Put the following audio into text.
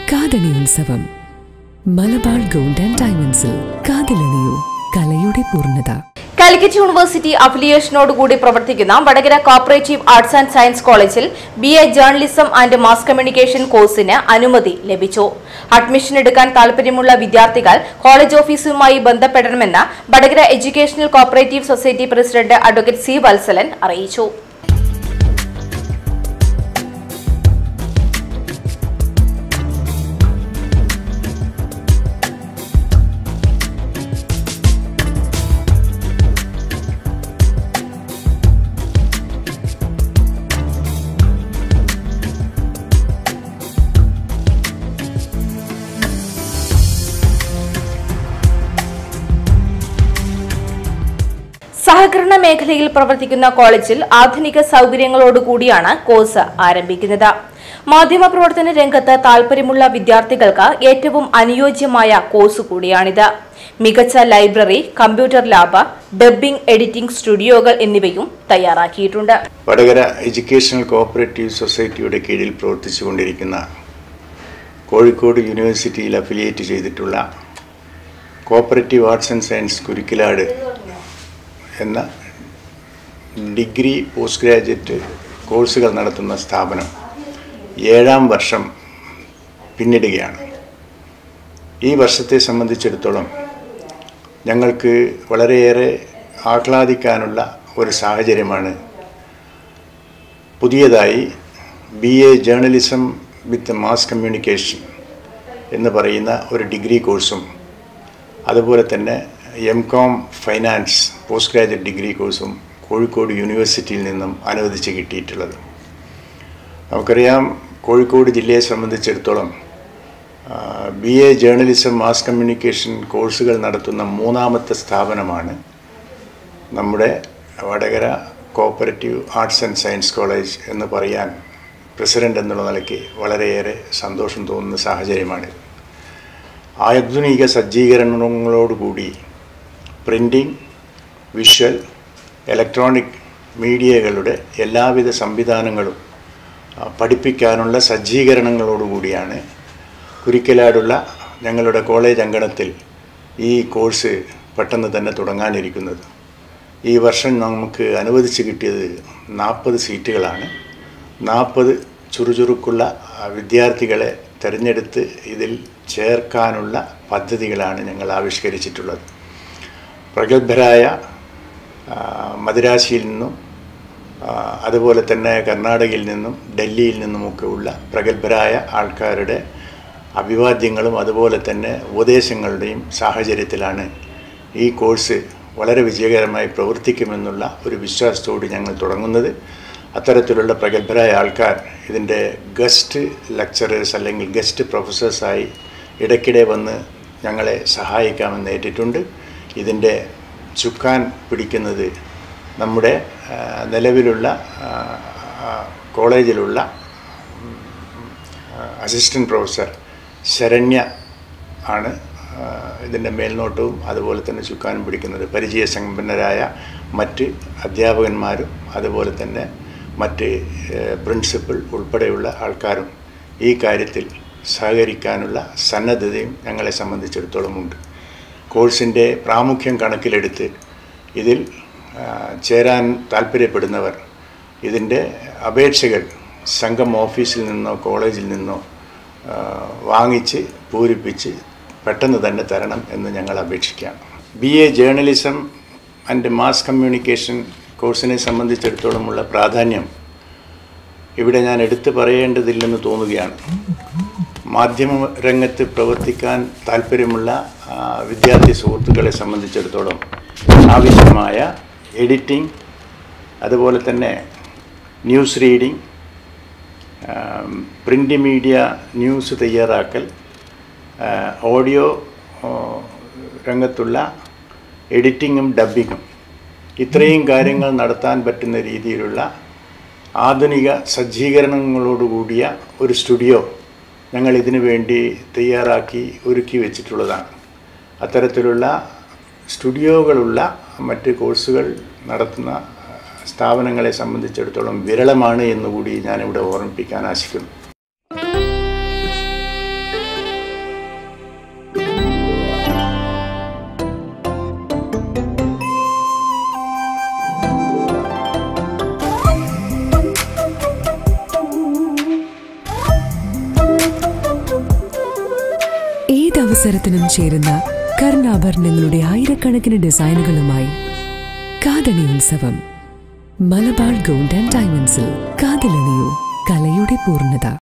കാതണി ഉത്സവം Malabar gold and ഡയമണ്ട്സിൽ കാതിലണിയൂ കലയുടെ പൂർണ്ണത കാലിക്കറ്റ് യൂണിവേഴ്സിറ്റി അഫിലിയേഷനോടുകൂടി പ്രവർത്തിക്കുന്ന Vadakara cooperative arts and science കോളേജിൽ B A journalism and mass communication കോഴ്സിന് അനുമതി ലഭിച്ചു അഡ്മിഷൻ എടുക്കാൻ താൽപര്യമുള്ള വിദ്യാർത്ഥികൾ കോളേജ് ഓഫീസുമായി ബന്ധപ്പെടണമെന്ന് Vadakara educational cooperative society president advocate C Valsalan അറിയിച്ചു സഹകരണ മേഖലയിൽ പ്രവർത്തിക്കുന്ന കോളേജിൽ ആധുനിക സൗകര്യങ്ങളോടുകൂടിയാണ് കോഴ്സ് ആരംഭിക്കുന്നത് മാധ്യമപ്രവർത്തന രംഗത്ത് താൽപര്യമുള്ള വിദ്യാർത്ഥികൾക്ക് ഏറ്റവും അനുയോജ്യമായ കോഴ്സ് കൂടിയാണിത് മികച്ച library computer lab dubbing editing സ്റ്റുഡിയോകൾ എന്നിവയും തയ്യാറാക്കിയിട്ടുണ്ട് വടകര എഡ്യൂക്കേഷണൽ കോഓപ്പറേറ്റീവ് സൊസൈറ്റിയുടെ കീഴിൽ പ്രവർത്തിച്ചുകൊണ്ടിരിക്കുന്ന കോഴിക്കോട് യൂണിവേഴ്സിറ്റിയിൽ അഫിലിയേറ്റ് ചെയ്തിട്ടുള്ള cooperative arts and science Kurikkilad എന്ന ഡിഗ്രി പോസ്റ്റ് ഗ്രാജുവേറ്റ് കോഴ്സുകൾ നടത്തുന്ന സ്ഥാപനം ഏഴാം വർഷം പിന്നിടുകയാണ് ഈ വർഷത്തെ സംബന്ധിച്ചിടത്തോളം ഞങ്ങൾക്ക് വളരെയേറെ ആഹ്ലാദിക്കാനുള്ള ഒരു സാഹചര്യമാണ് പുതിയതായി B A journalism with mass communication എന്ന് പറയുന്ന ഒരു ഡിഗ്രി കോഴ്സും അതുപോലെ തന്നെ M Com finance post graduate degree കോഴ്സും കോഴിക്കോട് യൂണിവേഴ്സിറ്റിയിൽ നിന്നും അനുവദിച്ച് കിട്ടിയിട്ടുള്ളത് നമുക്കറിയാം കോഴിക്കോട് ജില്ലയെ സംബന്ധിച്ചിടത്തോളം B A journalism mass communication കോഴ്സുകൾ നടത്തുന്ന മൂന്നാമത്തെ സ്ഥാപനമാണ് നമ്മുടെ Vadakara cooperative arts and science college എന്ന് പറയാൻ പ്രസിഡൻ്റ് എന്നുള്ള നിലയ്ക്ക് വളരെയേറെ സന്തോഷം തോന്നുന്ന സാഹചര്യമാണ് ആധുനിക സജ്ജീകരണങ്ങളോടുകൂടി പ്രിൻറ്റിംഗ് വിഷ്വൽ ഇലക്ട്രോണിക് മീഡിയകളുടെ എല്ലാവിധ സംവിധാനങ്ങളും ആ, പഠിപ്പിക്കാനുള്ള സജ്ജീകരണങ്ങളോടുകൂടിയാണ് കുരിക്കലാടുള്ള ഞങ്ങളുടെ കോളേജ് അങ്കണത്തിൽ ഈ കോഴ്സ് പെട്ടെന്ന് തന്നെ തുടങ്ങാനിരിക്കുന്നത് ഈ വർഷം നമുക്ക് അനുവദിച്ച് കിട്ടിയത് നാൽപ്പത് സീറ്റുകളാണ് നാൽപ്പത് ചുറുചുറുക്കുള്ള ആ, വിദ്യാർത്ഥികളെ തിരഞ്ഞെടുത്ത് ഇതിൽ ചേർക്കാനുള്ള പദ്ധതികളാണ് ഞങ്ങൾ ആവിഷ്കരിച്ചിട്ടുള്ളത് പ്രഗത്ഭരായ ആ, മദിരാശിയിൽ നിന്നും ആ, അതുപോലെ തന്നെ കർണാടകയിൽ നിന്നും ഡൽഹിയിൽ നിന്നുമൊക്കെ ഉള്ള പ്രഗത്ഭരായ ആൾക്കാരുടെ അഭിവാദ്യങ്ങളും അതുപോലെ തന്നെ ഉപദേശങ്ങളുടെയും സാഹചര്യത്തിലാണ് ഈ കോഴ്സ് വളരെ വിജയകരമായി പ്രവർത്തിക്കുമെന്നുള്ള ഒരു വിശ്വാസത്തോട് ഞങ്ങൾ തുടങ്ങുന്നത് അത്തരത്തിലുള്ള പ്രഗത്ഭരായ ആൾക്കാർ ഇതിൻ്റെ ഗസ്റ്റ് ലെക്ചറേഴ്സ് അല്ലെങ്കിൽ ഗസ്റ്റ് പ്രൊഫസേഴ്സായി ഇടയ്ക്കിടെ വന്ന് ഞങ്ങളെ സഹായിക്കാമെന്ന് ഏറ്റിട്ടുണ്ട് ഇതിൻ്റെ ചുക്കാൻ പിടിക്കുന്നത് നമ്മുടെ ആ, നിലവിലുള്ള ആ, ആ, കോളേജിലുള്ള അസിസ്റ്റൻറ്റ് പ്രൊഫസർ ശരണ്യ ആണ് ആ, ഇതിൻ്റെ മേൽനോട്ടവും അതുപോലെ തന്നെ ചുക്കാനും പിടിക്കുന്നത് പരിചയസമ്പന്നരായ മറ്റ് അധ്യാപകന്മാരും അതുപോലെ തന്നെ മറ്റ് ഏഹ്, പ്രിൻസിപ്പൽ ഉൾപ്പെടെയുള്ള ആൾക്കാരും ഈ കാര്യത്തിൽ സഹകരിക്കാനുള്ള സന്നദ്ധതയും ഞങ്ങളെ സംബന്ധിച്ചിടത്തോളം ഉണ്ട് കോഴ്സിൻ്റെ പ്രാമുഖ്യം കണക്കിലെടുത്ത് ഇതിൽ ആ, ചേരാൻ താല്പര്യപ്പെടുന്നവർ ഇതിൻ്റെ അപേക്ഷകൾ സംഘം ഓഫീസിൽ നിന്നോ കോളേജിൽ നിന്നോ ആ, വാങ്ങിച്ച് പൂരിപ്പിച്ച് പെട്ടെന്ന് തന്നെ തരണം എന്ന് ഞങ്ങൾ അപേക്ഷിക്കുകയാണ് B A journalism and mass communication കോഴ്സിനെ സംബന്ധിച്ചിടത്തോളമുള്ള പ്രാധാന്യം ഇവിടെ ഞാൻ എടുത്തു പറയേണ്ടതില്ലെന്ന് തോന്നുകയാണ് മാധ്യമ രംഗത്ത് പ്രവർത്തിക്കാൻ താല്പര്യമുള്ള ആ, വിദ്യാർത്ഥി സുഹൃത്തുക്കളെ സംബന്ധിച്ചിടത്തോളം ആവശ്യമായ എഡിറ്റിംഗ് അതുപോലെ തന്നെ news reading print media news തയ്യാറാക്കൽ ആ, ഓഡിയോ ആ, രംഗത്തുള്ള എഡിറ്റിങ്ങും ഡബ്ബിങ്ങും ഇത്രയും കാര്യങ്ങൾ നടത്താൻ പറ്റുന്ന രീതിയിലുള്ള ആധുനിക സജ്ജീകരണങ്ങളോടുകൂടിയ ഒരു സ്റ്റുഡിയോ ഞങ്ങൾ ഇതിനു വേണ്ടി തയ്യാറാക്കി ഒരുക്കി വെച്ചിട്ടുള്ളതാണ് അത്തരത്തിലുള്ള സ്റ്റുഡിയോകളുള്ള മറ്റ് കോഴ്സുകൾ നടത്തുന്ന സ്ഥാപനങ്ങളെ സംബന്ധിച്ചിടത്തോളം വിരളമാണ് എന്നുകൂടി ഞാനിവിടെ ഓർമ്മിപ്പിക്കാൻ ആശിക്കുന്നു ഏതവസരത്തിനും ചേരുന്ന കർണാഭരണങ്ങളുടെ ആയിരക്കണക്കിന് ഡിസൈനുകളുമായി കാതണി ഉത്സവം മലബാർ ഗോൾഡ് ആൻഡ് ഡയമണ്ട്സിൽ കാതിലണിയൂ കലയുടെ പൂർണ്ണത